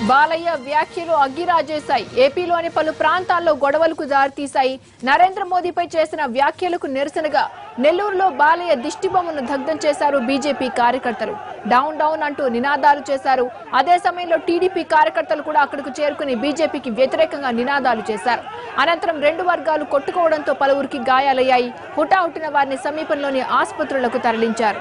బాలయ్య వ్యాఖ్యలు అగ్గిరాజేశాయి ఏపీలోని పలు ప్రాంతాల్లో గొడవలకు దారితీశాయి నరేంద్ర మోదీపై చేసిన వ్యాఖ్యలకు నిరసనగా నెల్లూరులో బాలయ్య దిష్టిబొమ్మను దగ్ధం చేశారు బీజేపీ కార్యకర్తలు డౌన్ డౌన్ అంటూ నినాదాలు చేశారు అదే సమయంలో టీడీపీ కార్యకర్తలు కూడా అక్కడకు చేరుకుని బీజేపీకి వ్యతిరేకంగా నినాదాలు చేశారు అనంతరం రెండు వర్గాలు కొట్టుకోవడంతో పలువురికి గాయాలయ్యాయి హుటాహుటిన వారిని సమీపంలోని ఆసుపత్రులకు తరలించారు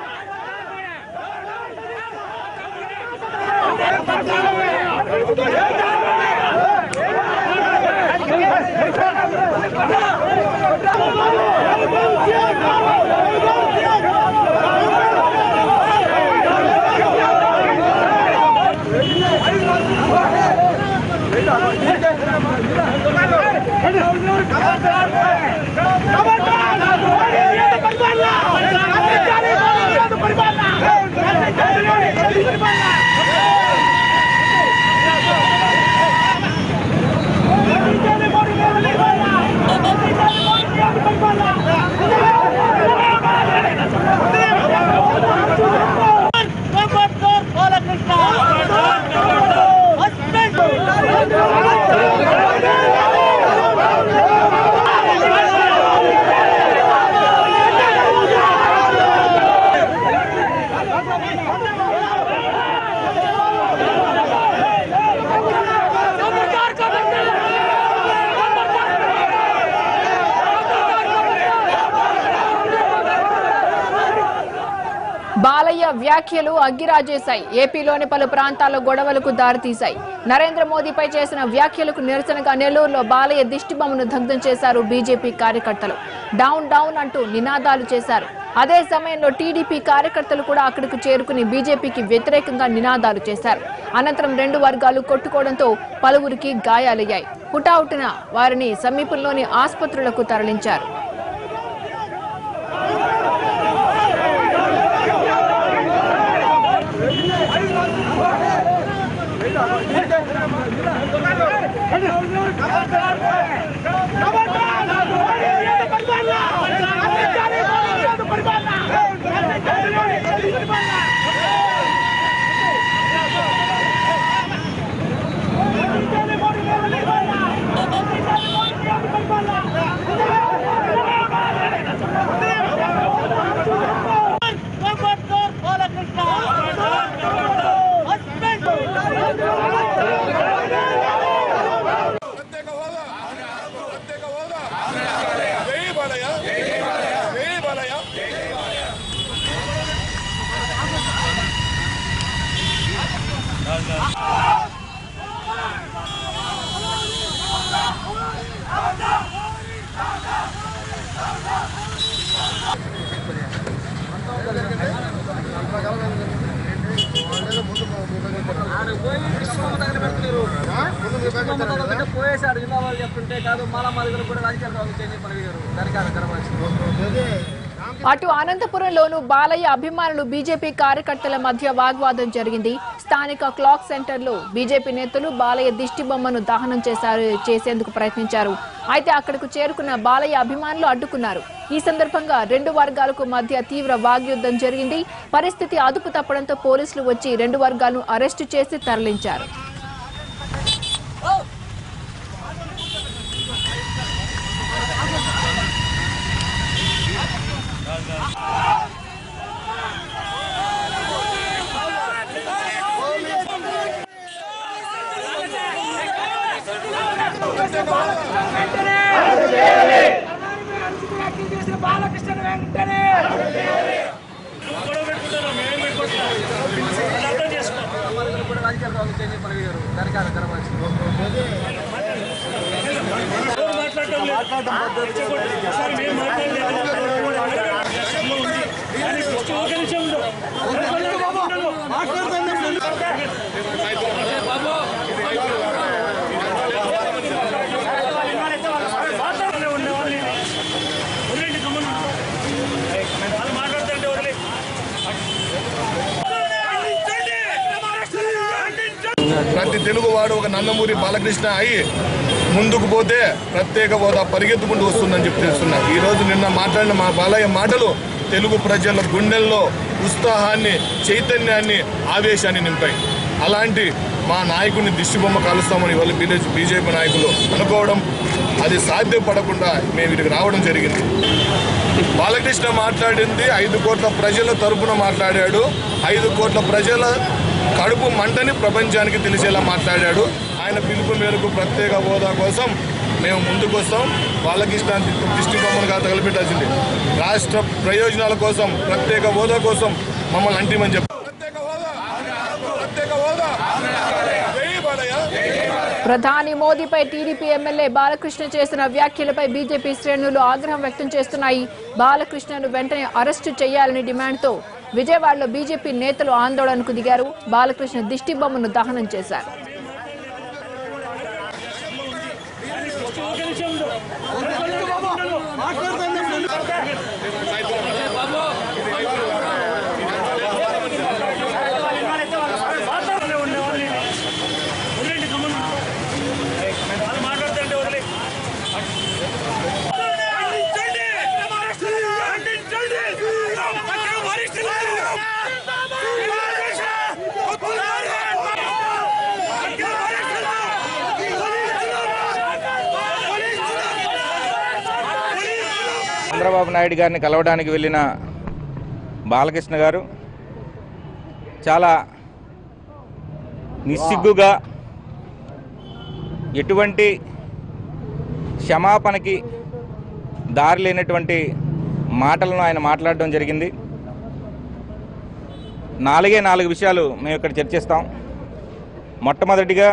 బాలయ్య వ్యాఖ్యలు అగ్గిరాజేశాయి ఏపీలోని పలు ప్రాంతాల్లో గొడవలకు దారితీశాయి నరేంద్ర మోదీపై చేసిన వ్యాఖ్యలకు నిరసనగా నెల్లూరులో బాలయ్య దిష్టిబొమ్మను దగ్ధం చేశారు బీజేపీ కార్యకర్తలు డౌన్ డౌన్ అంటూ నినాదాలు చేశారు అదే సమయంలో టీడీపీ కార్యకర్తలు కూడా అక్కడకు చేరుకుని బీజేపీకి వ్యతిరేకంగా నినాదాలు చేశారు అనంతరం రెండు వర్గాలు కొట్టుకోవడంతో పలువురికి గాయాలయ్యాయి హుటాహుటిన వారిని సమీపంలోని ఆసుపత్రులకు తరలించారు ప్రత్యేక హోదా ప్రత్యేక హోదా జై బాలయ్య జై బాలయ్య పోయేసాడు జిల్లా వాళ్ళు చెప్తుంటే కాదు మాలా మా దగ్గర కూడా రాజకీయాలు రావచ్చు పని గారు దానికి ఆమె గర్వాల్సింది అటు అనంతపురంలోనూ బాలయ్య అభిమానులు బీజేపీ కార్యకర్తల మధ్య వాగ్వాదం జరిగింది స్థానిక క్లాక్ సెంటర్ లో బీజేపీ నేతలు బాలయ్య దిష్టి బొమ్మను దహనం చేశారు చేసేందుకు ప్రయత్నించారు అయితే అక్కడకు చేరుకున్న బాలయ్య అభిమానులు అడ్డుకున్నారు ఈ సందర్భంగా రెండు వర్గాలకు మధ్య తీవ్ర వాగ్యుద్ధం జరిగింది పరిస్థితి అదుపు తప్పడంతో పోలీసులు వచ్చి రెండు వర్గాలను అరెస్టు చేసి తరలించారు మా దగ్గర కూడా రాజకీయాలు రావచ్చు పని గారు దానికి ఆమె గర్వాల్సింది ప్రతి తెలుగువాడు ఒక నందమూరి బాలకృష్ణ అయి ముందుకు పోతే ప్రత్యేక హోదా పరిగెత్తుకుంటూ వస్తుందని చెప్పి తెలుస్తున్నా ఈ రోజు నిన్న మాట్లాడిన మా బాలయ్య మాటలు తెలుగు ప్రజల గుండెల్లో ఉత్సాహాన్ని చైతన్యాన్ని ఆవేశాన్ని నింపాయి అలాంటి మా నాయకుడిని దిష్టిబొమ్మ కాలుస్తామని వాళ్ళు బీజేపీ బీజేపీ నాయకులు అనుకోవడం అది సాధ్యపడకుండా మేము ఇక్కడికి రావడం జరిగింది బాలకృష్ణ మాట్లాడింది ఐదు కోట్ల ప్రజల తరపున మాట్లాడాడు ఐదు కోట్ల ప్రజల కడుపు మంటని ప్రపంచానికి తెలిసేలా మాట్లాడాడు ఆయన పిలుపు మేరకు ప్రత్యేక హోదా కోసం మేము ముందుకు వస్తాం బాలకృష్ణ దృష్టి బొమ్మను కాదు తగలబెట్టాల్సింది రాష్ట్ర ప్రయోజనాల కోసం ప్రత్యేక హోదా కోసం మమ్మల్ని అంటిమని చెప్పారు ప్రత్యేక హోదా ప్రత్యేక హోదా జై బాలయ్య ప్రధాని మోదీపై టీడీపీ ఎమ్మెల్యే బాలకృష్ణ చేసిన వ్యాఖ్యలపై బీజేపీ శ్రేణులు ఆగ్రహం వ్యక్తం చేస్తున్నాయి బాలకృష్ణను వెంటనే అరెస్టు చేయాలని డిమాండ్తో విజయవాడలో బీజేపీ నేతలు ఆందోళనకు దిగారు బాలకృష్ణ దిష్టి బొమ్మను దహనం చేశారు చంద్రబాబు నాయుడు గారిని కలవడానికి వెళ్ళిన బాలకృష్ణ గారు చాలా నిస్సిగ్గుగా ఎటువంటి క్షమాపణకి దారి లేనటువంటి మాటలను ఆయన మాట్లాడడం జరిగింది నాలుగే నాలుగు విషయాలు మేము ఇక్కడ చర్చిస్తాం మొట్టమొదటిగా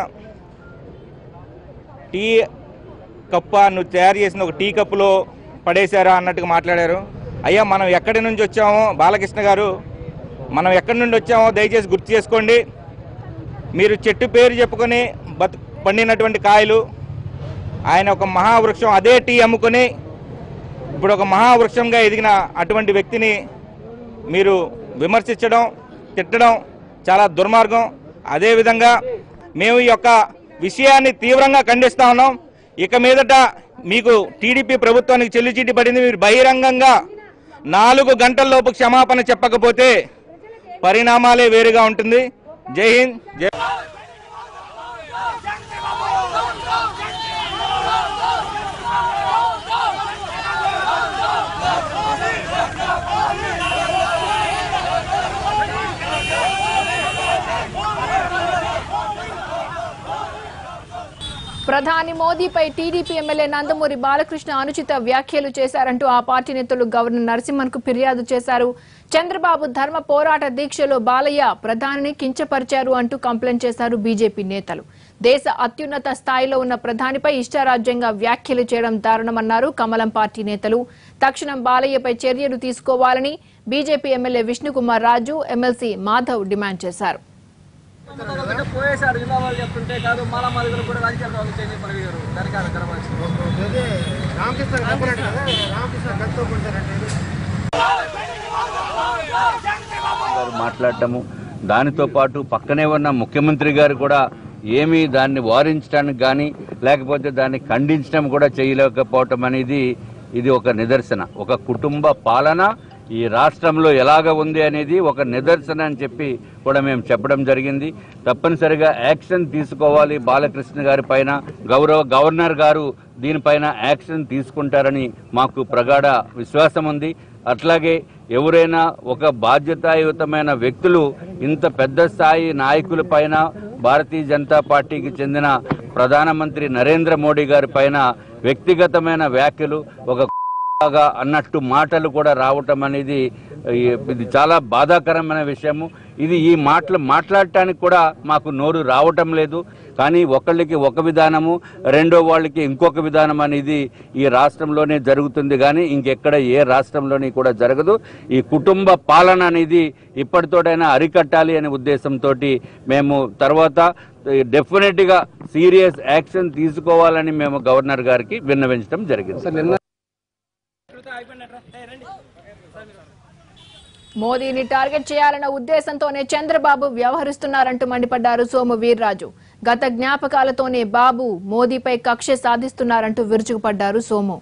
టీ కప్ప నువ్వు తయారు చేసిన ఒక టీ కప్పులో పడేశారా అన్నట్టుగా మాట్లాడారు అయ్యా మనం ఎక్కడి నుంచి వచ్చామో బాలకృష్ణ గారు మనం ఎక్కడి నుండి వచ్చామో దయచేసి గుర్తు చేసుకోండి మీరు చెట్టు పేరు చెప్పుకొని బతు పండినటువంటి కాయలు ఆయన ఒక మహావృక్షం అదే టీ అమ్ముకొని ఇప్పుడు ఒక మహావృక్షంగా ఎదిగిన అటువంటి వ్యక్తిని మీరు విమర్శించడం తిట్టడం చాలా దుర్మార్గం అదేవిధంగా మేము ఈ యొక్క విషయాన్ని తీవ్రంగా ఖండిస్తా ఉన్నాం ఇక మీదట మీకు టీడీపీ ప్రభుత్వానికి చెల్లిచీటి పడింది మీరు బహిరంగంగా నాలుగు గంటల్లోపు క్షమాపణ చెప్పకపోతే పరిణామాలే వేరుగా ఉంటుంది జై హింద్ జై ప్రధాని మోదీపై టీడీపీ ఎమ్మెల్యే నందమూరి బాలకృష్ణ అనుచిత వ్యాఖ్యలు చేశారంటూ ఆ పార్టీ నేతలు గవర్నర్ నరసింహన్ కు ఫిర్యాదు చేశారు చంద్రబాబు ధర్మ పోరాట దీక్షలో బాలయ్య ప్రధానిని కించపరిచారు అంటూ కంప్లైంట్ చేశారు బీజేపీ నేతలు దేశ అత్యున్నత స్థాయిలో ఉన్న ప్రధానిపై ఇష్టారాజ్యంగా వ్యాఖ్యలు చేయడం దారుణమన్నారు కమలం పార్టీ నేతలు తక్షణం బాలయ్యపై చర్యలు తీసుకోవాలని BJP MLA Vishnukumar Raju MLC Madhav demand చేశారు ఒకటే పోయేశారు జిల్లా వాళ్ళు చెప్తుంటే కాదు మాలా మా దగ్గర కూడా రాజకీయాలు వాళ్ళు చేంజ్ పని గారు దానికి అది జరగాల్సింది రామకృష్ణ చెప్పినట్టు కదా రామకృష్ణ గంతో కొట్టారంటే గారు మాట్లాడటము దానితో పాటు పక్కనే ఉన్న ముఖ్యమంత్రి గారు కూడా ఏమీ దాన్ని వారించడానికి కానీ లేకపోతే దాన్ని ఖండించడం కూడా చేయలేకపోవటం అనేది ఇది ఒక నిదర్శన ఒక కుటుంబ పాలన ఈ రాష్ట్రంలో ఎలాగ ఉంది అనేది ఒక నిదర్శన అని చెప్పి కూడా మేము చెప్పడం జరిగింది తప్పనిసరిగా యాక్షన్ తీసుకోవాలి బాలకృష్ణ గారి పైన గౌరవ గవర్నర్ గారు దీనిపైన యాక్షన్ తీసుకుంటారని మాకు ప్రగాఢ విశ్వాసం ఉంది అట్లాగే ఎవరైనా ఒక బాధ్యతాయుతమైన వ్యక్తులు ఇంత పెద్ద స్థాయి నాయకుల పైన భారతీయ జనతా పార్టీకి చెందిన ప్రధానమంత్రి నరేంద్ర మోడీ గారి పైన వ్యక్తిగతమైన వ్యాఖ్యలు ఒక లాగా అన్నట్టు మాటలు కూడా రావటం అనేది ఈ- ఇది చాలా బాధాకరమైన విషయము ఇది ఈ మాటలు మాట్లాడటానికి కూడా మాకు నోరు రావటం లేదు కానీ ఒకళ్ళకి ఒక విధానము రెండో వాళ్ళకి ఇంకొక విధానం అనేది ఈ రాష్ట్రంలోనే జరుగుతుంది కానీ ఇంకెక్కడ ఏ రాష్ట్రంలోని కూడా జరగదు ఈ కుటుంబ పాలన అనేది ఇప్పటితోటైనా అరికట్టాలి అనే ఉద్దేశంతో మేము తర్వాత డెఫినెట్గా సీరియస్ యాక్షన్ తీసుకోవాలని మేము గవర్నర్ గారికి విన్నవించడం జరిగింది మోదీని టార్గెట్ చేయాలన్న ఉద్దేశంతోనే చంద్రబాబు వ్యవహరిస్తున్నారంటూ మండిపడ్డారు సోము వీర్రాజు గత జ్ఞాపకాలతోనే బాబు మోదీపై కక్ష సాధిస్తున్నారంటూ విరుచుకుపడ్డారు సోము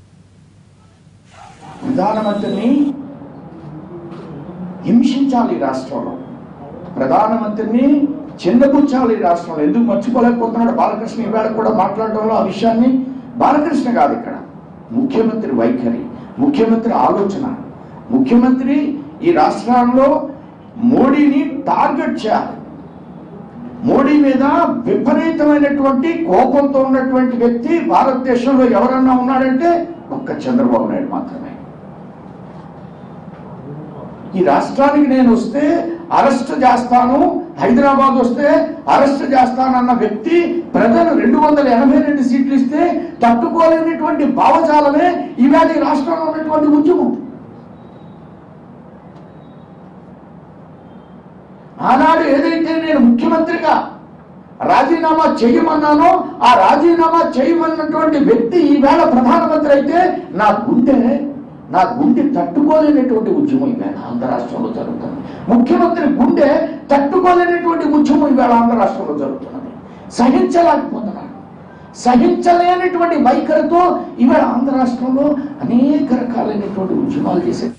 ప్రధానమంత్రిని హింసించాలి రాష్ట్రంలో ప్రధానమంత్రిని చిన్నపుచ్చాలి ఈ రాష్ట్రంలో ఎందుకు మర్చిపోలేకపోతున్నాడు బాలకృష్ణ ఈవేళ కూడా మాట్లాడడంలో ఆ విషయాన్ని బాలకృష్ణ కాదు ఇక్కడ ముఖ్యమంత్రి వైఖరి ముఖ్యమంత్రి ఆలోచన ముఖ్యమంత్రి ఈ రాష్ట్రంలో మోడీని టార్గెట్ చేయాలి మోడీ మీద విపరీతమైనటువంటి కోపంతో ఉన్నటువంటి వ్యక్తి భారతదేశంలో ఎవరన్నా ఉన్నాడంటే ఒక్క చంద్రబాబు నాయుడు మాత్రమే ఈ రాష్ట్రానికి నేను వస్తే అరెస్ట్ చేస్తాను హైదరాబాద్ వస్తే అరెస్ట్ చేస్తానన్న వ్యక్తి ప్రజలు రెండు వందల ఎనభై రెండు సీట్లు ఇస్తే తట్టుకోలేనటువంటి భావజాలమే ఈవేళ ఈ రాష్ట్రంలో ఉన్నటువంటి ఉద్యమం ఆనాడు ఏదైతే నేను ముఖ్యమంత్రిగా రాజీనామా చేయమన్నానో ఆ రాజీనామా చేయమన్నటువంటి వ్యక్తి ఈవేళ ప్రధానమంత్రి అయితే నా గుండె నా గుండె తట్టుకోలేనటువంటి ఉద్యమం ఈవేళ ఆంధ్ర రాష్ట్రంలో జరుగుతుంది ముఖ్యమంత్రి గుండె తట్టుకోలేనటువంటి ఉద్యమం ఈవేళ ఆంధ్ర రాష్ట్రంలో జరుగుతున్నది సహించలేకపోతున్నాడు సహించలేనటువంటి వైఖరితో ఈవేళ ఆంధ్ర రాష్ట్రంలో అనేక రకాలైనటువంటి ఉద్యమాలు చేసే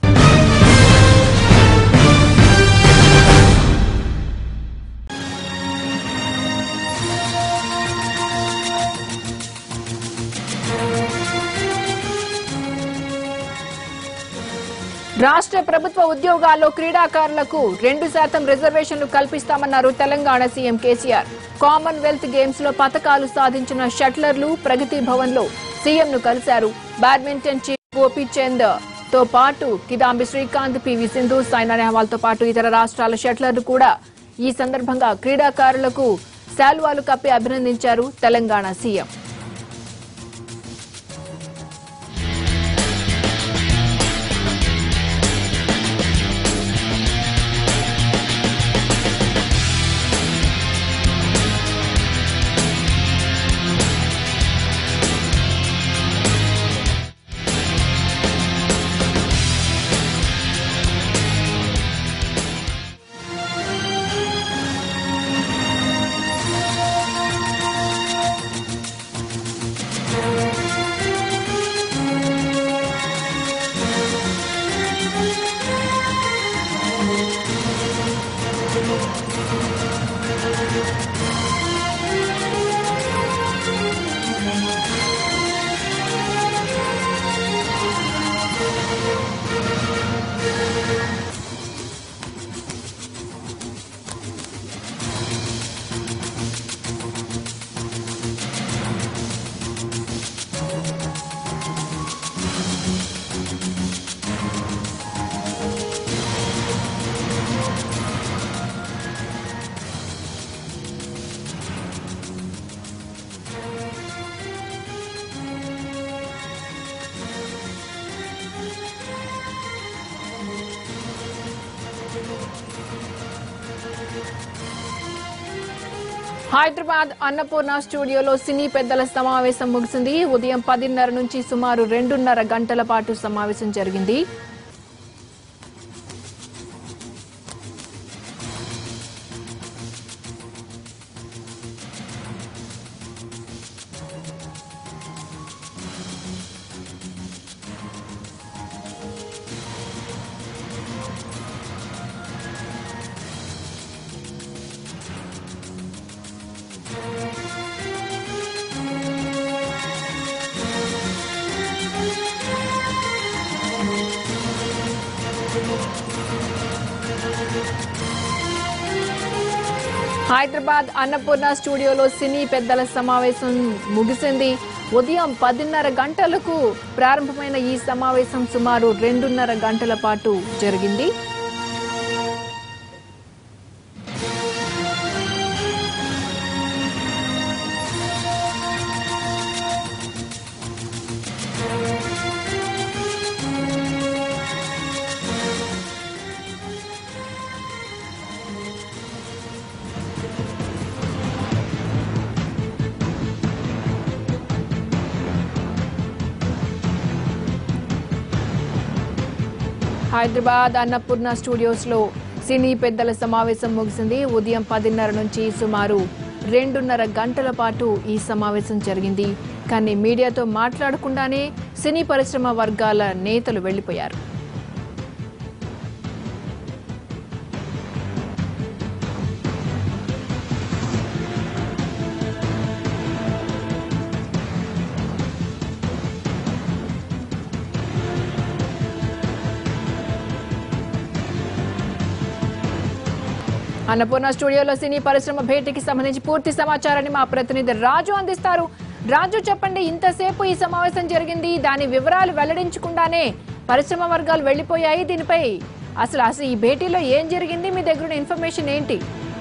రాష్ట్ర ప్రభుత్వ ఉద్యోగాల్లో క్రీడాకారులకు రెండు శాతం రిజర్వేషన్లు కల్పిస్తామన్నారు Telangana CM KCR Commonwealth Games లో పతకాలు సాధించిన షట్లర్లు ప్రగతి భవన్ లో సీఎం ను కలిశారు బ్యాడ్మింటన్ చీఫ్ గోపీచంద్ తో పాటు కిదాంబి శ్రీకాంత్ పివి సింధు సైనా నెహ్వాల్ తో పాటు ఇతర రాష్ట్రాల షట్లర్లు కూడా ఈ సందర్భంగా క్రీడాకారులకు శాల్వాలు కప్పి అభినందించారు తెలంగాణ సీఎం హైదరాబాద్ అన్నపూర్ణ స్టూడియోలో సినీ పెద్దల సమావేశం ముగిసింది ఉదయం పదిన్నర నుంచి సుమారు రెండున్నర గంటల పాటు సమావేశం జరిగింది హైదరాబాద్ అన్నపూర్ణ స్టూడియోలో సినీ పెద్దల సమావేశం ముగిసింది ఉదయం పదిన్నర గంటలకు ప్రారంభమైన ఈ సమావేశం సుమారు రెండున్నర గంటల పాటు జరిగింది హైదరాబాద్ అన్నపూర్ణ స్టూడియోస్ లో సినీ పెద్దల సమావేశం ముగిసింది ఉదయం పదిన్నర నుంచి సుమారు రెండున్నర గంటల పాటు ఈ సమావేశం జరిగింది కానీ మీడియాతో మాట్లాడకుండానే సినీ పరిశ్రమ వర్గాల నేతలు వెళ్లిపోయారు అన్నపూర్ణ స్టూడియోలో సినీ పరిశ్రమ భేటీకి సంబంధించి పూర్తి సమాచారాన్ని మా ప్రతినిధి రాజు అందిస్తారు రాజు చెప్పండి ఇంతసేపు ఈ సమావేశం జరిగింది దాని వివరాలు వెల్లడించకుండానే పరిశ్రమ వర్గాలు వెళ్లిపోయాయి దీనిపై అసలు అసలు ఈ భేటీలో ఏం జరిగింది మీ దగ్గర ఉన్న ఇన్ఫర్మేషన్ ఏంటి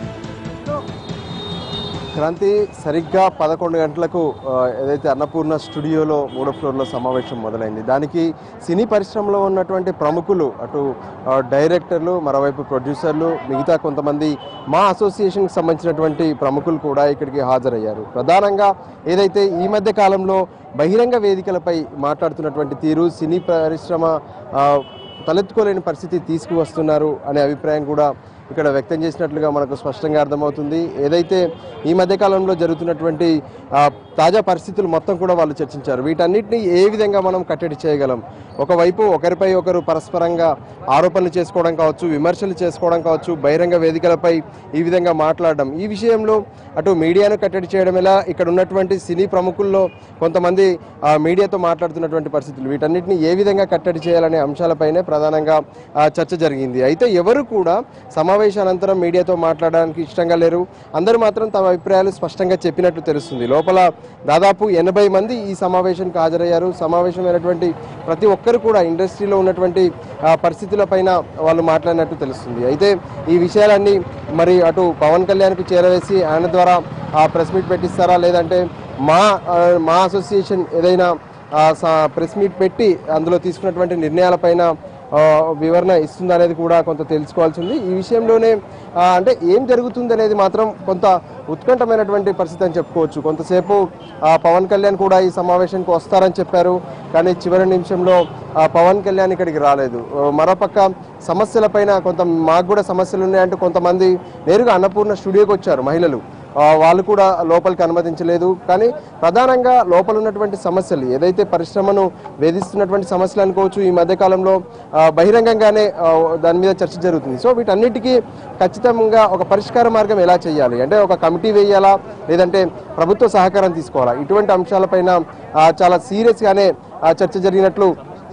క్రాంతి సరిగ్గా పదకొండు గంటలకు ఆ, ఏదైతే అన్నపూర్ణ స్టూడియోలో మూడో ఫ్లోర్లో సమావేశం మొదలైంది దానికి సినీ పరిశ్రమలో ఉన్నటువంటి ప్రముఖులు అటు ఆ, డైరెక్టర్లు మరోవైపు ప్రొడ్యూసర్లు మిగతా కొంతమంది మా అసోసియేషన్కి సంబంధించినటువంటి ప్రముఖులు కూడా ఇక్కడికి హాజరయ్యారు ప్రధానంగా ఏదైతే ఈ మధ్య కాలంలో బహిరంగ వేదికలపై మాట్లాడుతున్నటువంటి తీరు సినీ పరిశ్రమ ఆ, తలెత్తుకోలేని పరిస్థితి తీసుకువస్తున్నారు అనే అభిప్రాయం కూడా ఇక్కడ వ్యక్తం చేసినట్లుగా మనకు స్పష్టంగా అర్థమవుతుంది ఏదైతే ఈ మధ్య కాలంలో జరుగుతున్నటువంటి ఆ, తాజా పరిస్థితులు మొత్తం కూడా వాళ్ళు చర్చించారు వీటన్నిటిని ఏ విధంగా మనం కట్టడి చేయగలం ఒకవైపు ఒకరిపై ఒకరు పరస్పరంగా ఆరోపణలు చేసుకోవడం కావచ్చు విమర్శలు చేసుకోవడం కావచ్చు బహిరంగ వేదికలపై ఈ విధంగా మాట్లాడడం ఈ విషయంలో అటు మీడియాను కట్టడి చేయడం ఎలా ఇక్కడ ఉన్నటువంటి సినీ ప్రముఖుల్లో కొంతమంది ఆ, మీడియాతో మాట్లాడుతున్నటువంటి పరిస్థితులు వీటన్నిటిని ఏ విధంగా కట్టడి చేయాలనే అంశాలపైనే ప్రధానంగా ఆ, చర్చ జరిగింది అయితే ఎవరు కూడా సమావేశానంతరం మీడియాతో మాట్లాడడానికి ఇష్టంగా లేరు అందరూ మాత్రం తమ అభిప్రాయాలు స్పష్టంగా చెప్పినట్లు తెలుస్తుంది లోపల దాదాపు ఎనభై మంది ఈ సమావేశానికి హాజరయ్యారు సమావేశమైనటువంటి ప్రతి ఒక్కరు కూడా ఇండస్ట్రీలో ఉన్నటువంటి ఆ, పరిస్థితులపైన వాళ్ళు మాట్లాడినట్టు తెలుస్తుంది అయితే ఈ విషయాలన్నీ మరి అటు పవన్ కళ్యాణ్కు చేరవేసి ఆయన ద్వారా ఆ ప్రెస్ మీట్ పెట్టిస్తారా లేదంటే మా ఆ, మా అసోసియేషన్ ఏదైనా ఆ, స- ప్రెస్ మీట్ పెట్టి అందులో తీసుకున్నటువంటి నిర్ణయాలపైన ఆ, వివరణ ఇస్తుంది అనేది కూడా కొంత తెలుసుకోవాల్సి ఉంది ఈ విషయంలోనే ఆ, అంటే ఏం జరుగుతుంది అనేది మాత్రం కొంత ఉత్కంఠమైనటువంటి పరిస్థితి అని చెప్పుకోవచ్చు కొంతసేపు ఆ, పవన్ కళ్యాణ్ కూడా ఈ సమావేశానికి వస్తారని చెప్పారు కానీ చివరి నిమిషంలో ఆ, పవన్ కళ్యాణ్ ఇక్కడికి రాలేదు ఆ, మరోపక్క సమస్యలపైన కొంత మాకు కూడా సమస్యలు ఉన్నాయంటూ కొంతమంది నేరుగా అన్నపూర్ణ స్టూడియోకి వచ్చారు మహిళలు ఆ, వాళ్ళు కూడా లోపలికి అనుమతించలేదు కానీ ప్రధానంగా లోపల ఉన్నటువంటి సమస్యలు ఏదైతే పరిశ్రమను వేధిస్తున్నటువంటి సమస్యలు అనుకోవచ్చు ఈ మధ్యకాలంలో ఆ, బహిరంగంగానే ఆ, దాని మీద చర్చ జరుగుతుంది సో వీటన్నిటికీ ఖచ్చితంగా ఒక పరిష్కార మార్గం ఎలా చేయాలి అంటే ఒక కమిటీ వేయాలా లేదంటే ప్రభుత్వ సహకారం తీసుకోవాలా ఇటువంటి అంశాలపైన ఆ, చాలా సీరియస్గానే ఆ, చర్చ జరిగినట్లు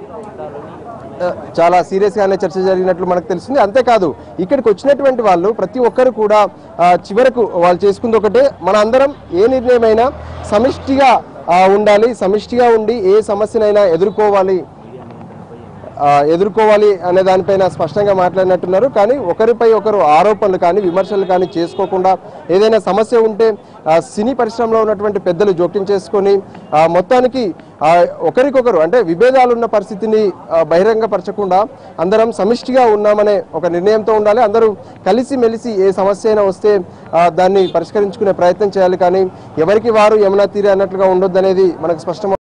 చాలా సీరియస్గానే చర్చ జరిగినట్లు మనకు తెలిసింది అంతేకాదు ఇక్కడికి వచ్చినటువంటి వాళ్ళు ప్రతి ఒక్కరు కూడా ఆ, చివరకు వాళ్ళు చేసుకుంది ఒకటే మన అందరం ఏ నిర్ణయమైనా సమిష్టిగా ఆ, ఉండాలి సమిష్టిగా ఉండి ఏ సమస్యనైనా ఎదుర్కోవాలి ఆ, ఎదుర్కోవాలి అనే దానిపైన స్పష్టంగా మాట్లాడినట్టున్నారు కానీ ఒకరిపై ఒకరు ఆరోపణలు కానీ విమర్శలు కానీ చేసుకోకుండా ఏదైనా సమస్య ఉంటే ఆ, సినీ పరిశ్రమలో ఉన్నటువంటి పెద్దలు జోక్యం చేసుకొని ఆ, మొత్తానికి ఆ, ఒకరికొకరు అంటే విభేదాలు ఉన్న పరిస్థితిని ఆ, బహిరంగపరచకుండా అందరం సమిష్టిగా ఉన్నామనే ఒక నిర్ణయంతో ఉండాలి అందరూ కలిసి మెలిసి ఏ సమస్య అయినా వస్తే ఆ, దాన్ని పరిష్కరించుకునే ప్రయత్నం చేయాలి కానీ ఎవరికి వారు యమునా తీరే అన్నట్లుగా ఉండొద్దనేది మనకు స్పష్టం